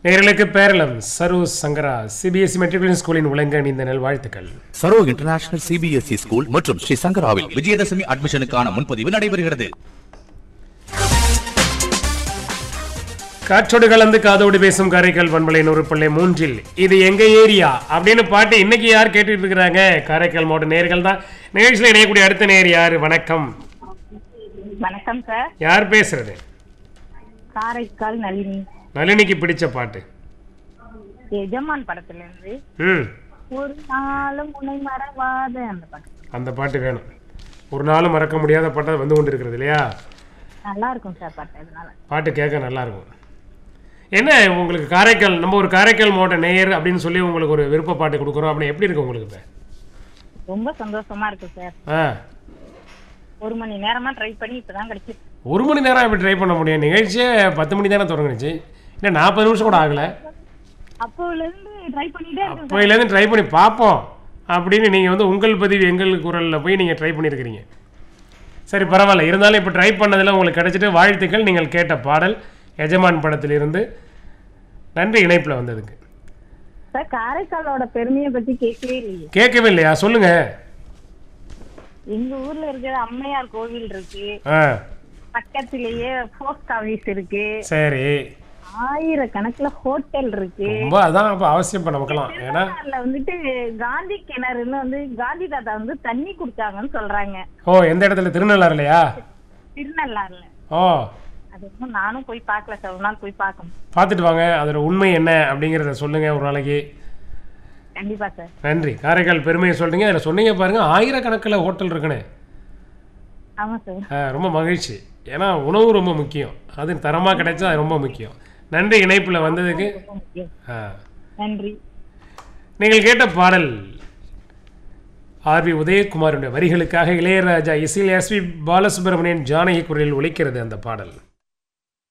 நேர்களுக்கு பேரளம் சரு சங்கரா CBSE matriculation ஸ்கூலின் உலக இந்த நல் வாழ்த்துக்கள் சரோ இன்டர்நேஷனல் சிபிஎஸ்இ ஸ்கூல் மற்றும் ஸ்ரீ சங்கராவில் விஜயதசமி அட்மிஷனுக்கான முன்பதிவு நடைபெறுகிறது காற்றோடு கலந்து காதோடு பேசும் காரைக்கால் பண்பலை நூறு பிள்ளை மூன்றில் இது எங்க ஏரியா அப்படின்னு பாட்டு இன்னைக்கு யார் கேட்டுட்டு இருக்கிறாங்க காரைக்கால் மாவட்ட நேர்கள் தான் நிகழ்ச்சியில் இணையக்கூடிய அடுத்த நேர் யார் வணக்கம் வணக்கம் சார் யார் பேசுறது காரைக்கால் நளினி நளினிக்கு பிடிச்ச பாட்டு எஜமான் படத்துல இருந்து ம் ஒரு நாளும் உன்னை மறவாத அந்த படம் அந்த பாட்டு வேணும் ஒரு நாளும் மறக்க முடியாத பாட்டை வந்து கொண்டு இருக்கிறது இல்லையா நல்லா இருக்கும் சார் பாட்டு அதனால பாட்டு கேட்க நல்லா இருக்கும் என்ன உங்களுக்கு காரைக்கால் நம்ம ஒரு காரைக்கால் மாவட்ட நேயர் அப்படின்னு சொல்லி உங்களுக்கு ஒரு விருப்ப பாட்டு கொடுக்குறோம் அப்படின்னு எப்படி இருக்கு உங்களுக்கு இப்போ ரொம்ப சந்தோஷமா இருக்கு சார் ஆ ஒரு மணி நேரமா ட்ரை பண்ணி இப்பதான் கிடைச்சிருக்கு ஒரு மணி நேரம் எப்படி ட்ரை பண்ண முடியும் நிகழ்ச்சியே பத்து மணி தானே தொடங்குனுச்சு இல்லை நாற்பது நிமிஷம் கூட ஆகலை அப்போல இருந்து ட்ரை பண்ணிட்டே இருக்கேன் சார் அப்போயிலேருந்து ட்ரை பண்ணி பார்ப்போம் அப்படின்னு நீங்கள் வந்து உங்கள் பதிவு எங்கள் குரலில் போய் நீங்கள் ட்ரை பண்ணியிருக்கிறீங்க சரி பரவாயில்ல இருந்தாலும் இப்போ ட்ரை பண்ணதில் உங்களுக்கு கிடைச்சிட்டு வாழ்த்துக்கள் நீங்கள் கேட்ட பாடல் எஜமான் படத்திலிருந்து நன்றி இணைப்பில் வந்ததுக்கு சார் காரைக்காலோட பெருமையை பத்தி கேட்கவே இல்லையே கேட்கவே இல்லையா சொல்லுங்கள் எங்க ஊர்ல இருக்கிற அம்மையார் கோவில் இருக்கு ஆ பக்கத்திலேயே போஸ்ட் ஆபீஸ் இருக்கு சரி ஆயிரக்கணக்குல ஹோட்டல் இருக்கு ரொம்ப அதான் இப்போ அவசியம் இப்போ நமக்கெல்லாம் ஏன்னா திருநள்ளாறுல வந்துட்டு காந்தி கிணறுன்னு வந்து காந்தி தாத்தா வந்து தண்ணி குடிச்சாங்கன்னு சொல்றாங்க ஓ எந்த இடத்துல திருநள்ளாறுலையா திருநள்ளாறுல ஓ அது இன்னும் நானும் போய் பார்க்கல சார் ஒரு நாள் போய் பார்க்கணும் பார்த்துட்டு வாங்க அதோட உண்மை என்ன அப்படிங்கிறத சொல்லுங்கள் ஒரு நாளைக்கு கண்டிப்பா சார் நன்றி காரைக்கால் பெருமையை சொல்றீங்க அதில் சொன்னீங்க பாருங்க ஆயிரக்கணக்கில் ஹோட்டல் இருக்குன்னு ஆமா சார் ஆ, ரொம்ப மகிழ்ச்சி ஏன்னா உணவு ரொம்ப முக்கியம் அது தரமாக கிடைச்சா அது ரொம்ப முக்கியம் நன்றி இணைப்பில் வந்ததுக்கு ரொம்ப முக்கியம் ஆ. நன்றி நீங்கள் கேட்ட பாடல் ஆர்வி உதயகுமாருடைய வரிகளுக்காக இளையராஜா இசையில் எஸ்வி பாலசுப்ரமணியன் ஜானகி குரலில் ஒலிக்கிறது அந்த பாடல்